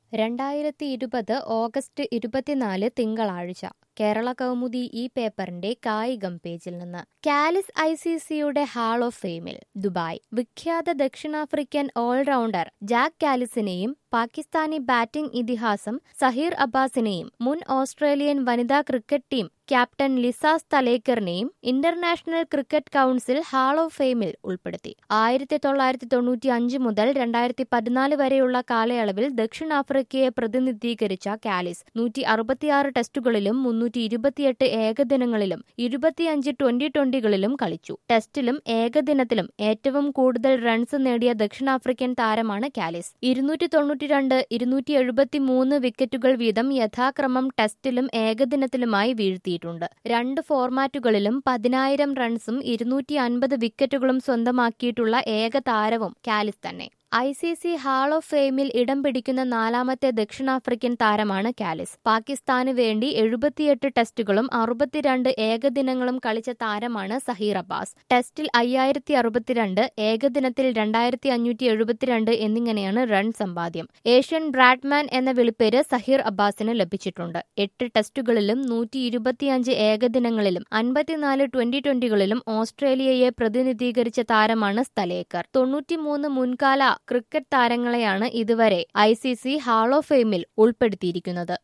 രണ്ടായിരത്തി ഇരുപത് ഓഗസ്റ്റ് ഇരുപത്തിനാല് തിങ്കളാഴ്ച കേരള കൗമുദി ഈ പേപ്പറിന്റെ കായികം പേജിൽ നിന്ന് കാലിസ് ഐ സി സിയുടെ ഹാൾ ഓഫ് ഫെയിമിൽ ദുബായ് വിഖ്യാത ദക്ഷിണാഫ്രിക്കൻ ഓൾറൗണ്ടർ ജാക്ക് കാലിസിനെയും പാകിസ്ഥാനി ബാറ്റിംഗ് ഇതിഹാസം സഹീർ അബ്ബാസിനെയും മുൻ ഓസ്ട്രേലിയൻ വനിതാ ക്രിക്കറ്റ് ടീം ക്യാപ്റ്റൻ ലിസാസ് തലേക്കറിനെയും international cricket council hall of ഫെയിമിൽ ഉൾപ്പെടുത്തി ആയിരത്തി തൊള്ളായിരത്തി തൊണ്ണൂറ്റി അഞ്ച് മുതൽ രണ്ടായിരത്തി പതിനാല് വരെയുള്ള കാലയളവിൽ ദക്ഷിണാഫ്രിക്കയെ പ്രതിനിധീകരിച്ച കാലിസ് നൂറ്റി അറുപത്തിയാറ് ടെസ്റ്റുകളിലും മുന്നൂറ്റി ഇരുപത്തിയെട്ട് ഏകദിനങ്ങളിലും ഇരുപത്തിയഞ്ച് ട്വന്റി ട്വന്റികളിലും കളിച്ചു ടെസ്റ്റിലും ഏകദിനത്തിലും ഏറ്റവും കൂടുതൽ റൺസ് നേടിയ ദക്ഷിണാഫ്രിക്കൻ താരമാണ് കാലിസ് ഇരുന്നൂറ്റി തൊണ്ണൂറ്റിരണ്ട് ഇരുന്നൂറ്റി എഴുപത്തി മൂന്ന് വിക്കറ്റുകൾ വീതം യഥാക്രമം ടെസ്റ്റിലും ഏകദിനത്തിലുമായി വീഴ്ത്തിയിട്ടുണ്ട് രണ്ട് ഫോർമാറ്റുകളിലും പതിനായിരം റൺസും ഇരുന്നൂറ്റി അൻപത് വിക്കറ്റുകളും സ്വന്തമാക്കിയിട്ടുള്ള ഏക താരവും കാലിസ് തന്നെ I C C hall of ഫെയിമിൽ ഇടം പിടിക്കുന്ന നാലാമത്തെ ദക്ഷിണാഫ്രിക്കൻ താരമാണ് കാലിസ് പാകിസ്ഥാന് വേണ്ടി എഴുപത്തിയെട്ട് ടെസ്റ്റുകളും അറുപത്തിരണ്ട് ഏകദിനങ്ങളും കളിച്ച താരമാണ് സഹീർ അബ്ബാസ് ടെസ്റ്റിൽ അയ്യായിരത്തി അറുപത്തിരണ്ട് ഏകദിനത്തിൽ രണ്ടായിരത്തി അഞ്ഞൂറ്റി എഴുപത്തിരണ്ട് എന്നിങ്ങനെയാണ് റൺ സമ്പാദ്യം ഏഷ്യൻ ബ്രാഡ്മാൻ എന്ന വിളിപ്പേര് സഹീർ അബ്ബാസിന് ലഭിച്ചിട്ടുണ്ട് എട്ട് ടെസ്റ്റുകളിലും നൂറ്റി ഇരുപത്തിയഞ്ച് ഏകദിനങ്ങളിലും അൻപത്തിനാല് ട്വന്റി ട്വന്റികളിലും ഓസ്ട്രേലിയയെ പ്രതിനിധീകരിച്ച താരമാണ് സ്ഥലേക്കർ തൊണ്ണൂറ്റിമൂന്ന് മുൻകാല ക്രിക്കറ്റ് താരങ്ങളെയാണ് ഇതുവരെ I C C hall of ഫെയിമിൽ ഉൾപ്പെടുത്തിയിരിക്കുന്നത്